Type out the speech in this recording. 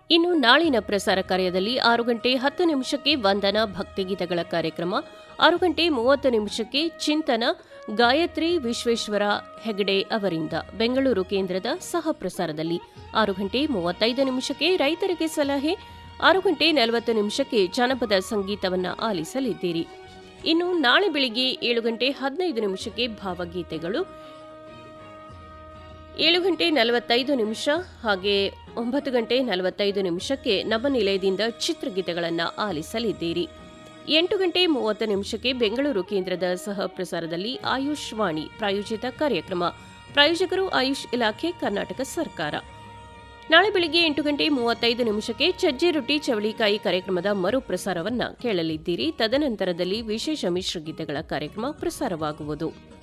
ಇನ್ನು ನಾಳಿನ ಪ್ರಸಾರ ಕಾರ್ಯದಲ್ಲಿ ಆರು ಗಂಟೆ ಹತ್ತು ನಿಮಿಷಕ್ಕೆ ವಂದನಾ ಭಕ್ತಿಗೀತಗಳ ಕಾರ್ಯಕ್ರಮ ಆರು ಗಂಟೆ ಮೂವತ್ತು ನಿಮಿಷಕ್ಕೆ ಚಿಂತನ ಗಾಯತ್ರಿ ವಿಶ್ವೇಶ್ವರ ಹೆಗಡೆ ಅವರಿಂದ ಬೆಂಗಳೂರು ಕೇಂದ್ರದ ಸಹ ಪ್ರಸಾರದಲ್ಲಿ ಆರು ಗಂಟೆ ಮೂವತ್ತೈದು ನಿಮಿಷಕ್ಕೆ ರೈತರಿಗೆ ಸಲಹೆ ಆರು ಗಂಟೆ ನಲವತ್ತು ನಿಮಿಷಕ್ಕೆ ಜಾನಪದ ಸಂಗೀತವನ್ನು ಆಲಿಸಲಿದ್ದೀರಿ ಇನ್ನು ನಾಳೆ ಬೆಳಿಗ್ಗೆ ಏಳು ಗಂಟೆ ಹದಿನೈದು ನಿಮಿಷಕ್ಕೆ ಭಾವಗೀತೆಗಳು ಏಳು ಗಂಟೆ ನಲವತ್ತೈದು ನಿಮಿಷ ಹಾಗೆ ಒಂಬತ್ತು ಗಂಟೆ ನಲವತ್ತೈದು ನಿಮಿಷಕ್ಕೆ ನಮ್ಮ ನಿಲಯದಿಂದ ಚಿತ್ರಗೀತೆಗಳನ್ನು ಆಲಿಸಲಿದ್ದೀರಿ ಎಂಟು ಗಂಟೆ ಮೂವತ್ತು ನಿಮಿಷಕ್ಕೆ ಬೆಂಗಳೂರು ಕೇಂದ್ರದ ಸಹ ಪ್ರಸಾರದಲ್ಲಿ ಆಯುಷ್ ವಾಣಿ ಪ್ರಾಯೋಜಿತ ಕಾರ್ಯಕ್ರಮ ಪ್ರಾಯೋಜಕರು ಆಯುಷ್ ಇಲಾಖೆ ಕರ್ನಾಟಕ ಸರ್ಕಾರ ನಾಳೆ ಬೆಳಿಗ್ಗೆ ಎಂಟು ಗಂಟೆ ಮೂವತ್ತೈದು ನಿಮಿಷಕ್ಕೆ ಚಜ್ಜಿ ರೊಟ್ಟಿ ಚವಳಿಕಾಯಿ ಕಾರ್ಯಕ್ರಮದ ಮರು ಪ್ರಸಾರವನ್ನ ಕೇಳಲಿದ್ದೀರಿ ತದನಂತರದಲ್ಲಿ ವಿಶೇಷ ಮಿಶ್ರಗೀತೆಗಳ ಕಾರ್ಯಕ್ರಮ ಪ್ರಸಾರವಾಗುವುದು